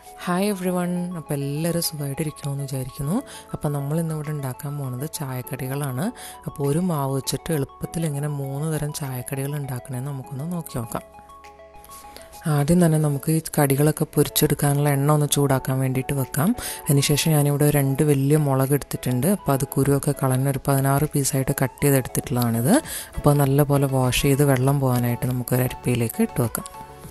hi every one അപ്പോൾ എല്ലാവരും സുഖമായിട്ടിരിക്കണമെന്ന് വിചാരിക്കുന്നു അപ്പോൾ നമ്മൾ ഇന്നിവിടെ ഉണ്ടാക്കാൻ പോകുന്നത് ചായക്കടികളാണ് അപ്പോൾ ഒരു മാവ് വെച്ചിട്ട് എളുപ്പത്തിൽ എങ്ങനെ മൂന്ന് തരം ചായക്കടികൾ ഉണ്ടാക്കണമെന്ന് നമുക്കൊന്ന് നോക്കി നോക്കാം ആദ്യം തന്നെ നമുക്ക് ഈ കടികളൊക്കെ പൊരിച്ചെടുക്കാനുള്ള എണ്ണ ഒന്ന് ചൂടാക്കാൻ വേണ്ടിയിട്ട് വെക്കാം അതിനുശേഷം ഞാനിവിടെ രണ്ട് വലിയ മുളക് എടുത്തിട്ടുണ്ട് അപ്പോൾ അത് കുരുവൊക്കെ കളഞ്ഞ ഒരു പതിനാറ് പീസായിട്ട് കട്ട് ചെയ്തെടുത്തിട്ടുള്ളതാണിത് അപ്പോൾ നല്ലപോലെ വാഷ് ചെയ്ത് വെള്ളം പോകാനായിട്ട് നമുക്ക് ഒരു അരിപ്പയിലേക്ക് ഇട്ട് വെക്കാം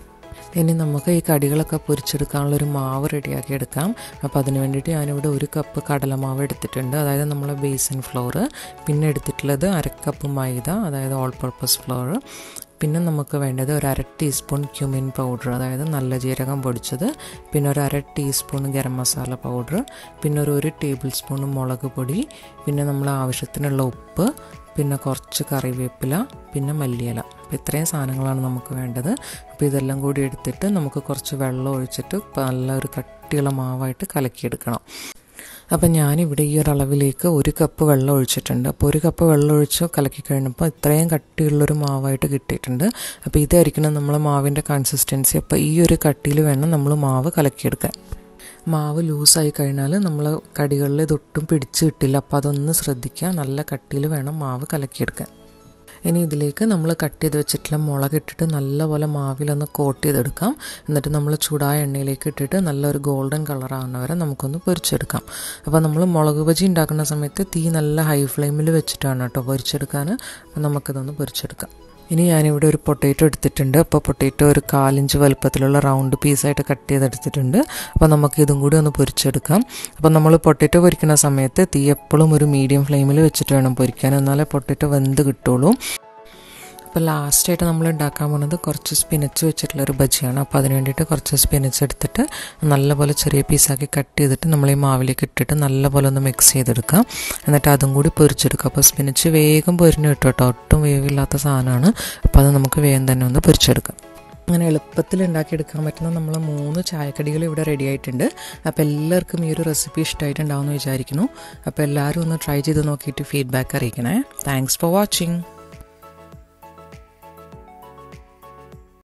ഇനി നമുക്ക് ഈ കടികളൊക്കെ പൊരിച്ചെടുക്കാനുള്ള ഒരു മാവ് റെഡിയാക്കി എടുക്കാം അപ്പോൾ അതിന് വേണ്ടിയിട്ട് ഞാനിവിടെ ഒരു കപ്പ് കടലമാവ് എടുത്തിട്ടുണ്ട് അതായത് നമ്മൾ ബേസൻ ഫ്ലോർ പിന്നെ എടുത്തിട്ടുള്ളത് അരക്കപ്പ് മൈദ അതായത് ഓൾ പർപ്പസ് ഫ്ലോർ പിന്നെ നമുക്ക് വേണ്ടത് ഒരു അര ടീസ്പൂൺ ക്യുമിൻ പൗഡർ അതായത് നല്ല ജീരകം പൊടിച്ചത് പിന്നെ ഒരു അര ടീസ്പൂൺ ഗരം മസാല പൗഡർ പിന്നെ ഒരു ഒരു ടേബിൾ സ്പൂൺ മുളക് പൊടി പിന്നെ നമ്മൾ ആവശ്യത്തിനുള്ള ഉപ്പ് പിന്നെ കുറച്ച് കറിവേപ്പില പിന്നെ മല്ലിയില അപ്പോൾ ഇത്രയും സാധനങ്ങളാണ് നമുക്ക് വേണ്ടത് അപ്പോൾ ഇതെല്ലാം കൂടി എടുത്തിട്ട് നമുക്ക് കുറച്ച് വെള്ളം ഒഴിച്ചിട്ട് നല്ലൊരു കട്ടിയുള്ള മാവായിട്ട് കലക്കിയെടുക്കണം അപ്പം ഞാനിവിടെ ഈ ഒരു അളവിലേക്ക് ഒരു കപ്പ് വെള്ളം ഒഴിച്ചിട്ടുണ്ട് അപ്പോൾ ഒരു കപ്പ് വെള്ളം ഒഴിച്ച് കലക്കി കഴിഞ്ഞപ്പോൾ ഇത്രയും കട്ടിയുള്ളൊരു മാവായിട്ട് കിട്ടിയിട്ടുണ്ട് അപ്പോൾ ഇതായിരിക്കണം നമ്മളെ മാവിൻ്റെ കൺസിസ്റ്റൻസി അപ്പോൾ ഈ ഒരു കട്ടിയിൽ വേണം നമ്മൾ മാവ് കലക്കിയെടുക്കാൻ മാവ് ലൂസായി കഴിഞ്ഞാൽ നമ്മൾ കടികളിൽ ഇതൊട്ടും പിടിച്ച് കിട്ടില്ല അപ്പോൾ അതൊന്ന് ശ്രദ്ധിക്കുക നല്ല കട്ടിയിൽ വേണം മാവ് കലക്കിയെടുക്കാൻ ഇനി ഇതിലേക്ക് നമ്മൾ കട്ട് ചെയ്ത് വെച്ചിട്ടുള്ള മുളക് ഇട്ടിട്ട് നല്ലപോലെ മാവിലൊന്ന് കോട്ട് ചെയ്തെടുക്കാം എന്നിട്ട് നമ്മൾ ചൂടായ എണ്ണയിലേക്ക് ഇട്ടിട്ട് നല്ലൊരു ഗോൾഡൻ കളർ ആവുന്ന വരെ നമുക്കൊന്ന് പൊരിച്ചെടുക്കാം അപ്പോൾ നമ്മൾ മുളക് ബജി ഉണ്ടാക്കുന്ന സമയത്ത് തീ നല്ല ഹൈ ഫ്ലെയിമിൽ വെച്ചിട്ടാണ് കേട്ടോ പൊരിച്ചെടുക്കാൻ അപ്പോൾ നമുക്കിതൊന്ന് പൊരിച്ചെടുക്കാം ഇനി ഞാനിവിടെ ഒരു പൊട്ടേറ്റോ എടുത്തിട്ടുണ്ട് അപ്പോൾ പൊട്ടേറ്റോ ഒരു കാലിഞ്ച് വലുപ്പത്തിലുള്ള റൗണ്ട് പീസായിട്ട് കട്ട് ചെയ്തെടുത്തിട്ടുണ്ട് അപ്പോൾ നമുക്ക് ഇതും കൂടി ഒന്ന് പൊരിച്ചെടുക്കാം അപ്പോൾ നമ്മൾ പൊട്ടേറ്റോ പൊരിക്കുന്ന സമയത്ത് തീ എപ്പോഴും ഒരു മീഡിയം ഫ്ലെയിമിൽ വെച്ചിട്ട് വേണം പൊരിക്കാൻ എന്നാലേ പൊട്ടേറ്റോ വെന്ത് കിട്ടുള്ളൂ അപ്പോൾ ലാസ്റ്റായിട്ട് നമ്മൾ ഉണ്ടാക്കാൻ പോകുന്നത് കുറച്ച് സ്പിനച്ച് വെച്ചിട്ടുള്ള ഒരു ബജിയാണ് അപ്പോൾ അതിന് വേണ്ടിയിട്ട് കുറച്ച് സ്പിനച്ച് എടുത്തിട്ട് നല്ലപോലെ ചെറിയ പീസാക്കി കട്ട് ചെയ്തിട്ട് നമ്മൾ ഈ മാവിലേക്ക് ഇട്ടിട്ട് നല്ലപോലെ ഒന്ന് മിക്സ് ചെയ്തെടുക്കാം എന്നിട്ട് അതും കൂടി പൊരിച്ചെടുക്കുക അപ്പോൾ സ്പിനച്ച് വേഗം പൊരിഞ്ഞ് കിട്ടും കേട്ടോ ഒട്ടും വേവില്ലാത്ത സാധനമാണ് അപ്പോൾ അത് നമുക്ക് വേഗം തന്നെ ഒന്ന് പൊരിച്ചെടുക്കാം അങ്ങനെ എളുപ്പത്തിൽ ഉണ്ടാക്കിയെടുക്കാൻ പറ്റുന്ന നമ്മൾ മൂന്ന് ചായക്കടികൾ ഇവിടെ റെഡി ആയിട്ടുണ്ട് അപ്പോൾ എല്ലാവർക്കും ഈ ഒരു റെസിപ്പി ഇഷ്ടമായിട്ടുണ്ടാവുമെന്ന് വിചാരിക്കുന്നു അപ്പോൾ എല്ലാവരും ഒന്ന് ട്രൈ ചെയ്ത് നോക്കിയിട്ട് ഫീഡ്ബാക്ക് അറിയിക്കണേ താങ്ക്സ് ഫോർ വാച്ചിങ്